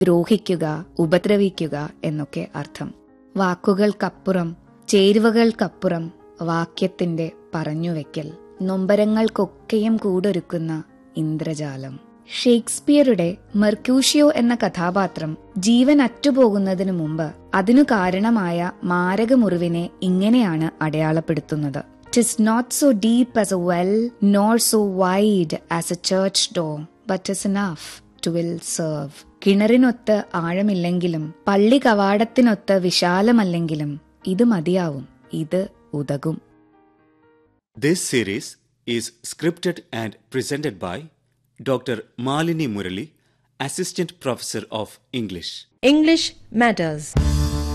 ദ്രോഹിക്കുക ഉപദ്രവിക്കുക എന്നൊക്കെ അർത്ഥം വാക്കുകൾക്കപ്പുറം ചേരുവകൾക്കപ്പുറം വാക്യത്തിന്റെ പറഞ്ഞുവെക്കൽ നൊമ്പരങ്ങൾക്കൊക്കെയും കൂടൊരുക്കുന്ന ഇന്ദ്രജാലം ഷേക്സ്പിയറുടെ മെർക്യൂഷ്യോ എന്ന കഥാപാത്രം ജീവൻ അറ്റുപോകുന്നതിനു മുമ്പ് അതിനു കാരണമായ മാരകമുറിവിനെ ഇങ്ങനെയാണ് അടയാളപ്പെടുത്തുന്നത് ടിസ് not so deep as A well nor so wide as A church door but is enough to will serve കിണറിനൊത്ത് ആഴമില്ലെങ്കിലും പള്ളി കവാടത്തിനൊത്ത് വിശാലമല്ലെങ്കിലും ഇത് മതിയാവും ഇത് ഉതകും This series is scripted and presented by Dr. Malini Murali, Assistant Professor of English. English matters.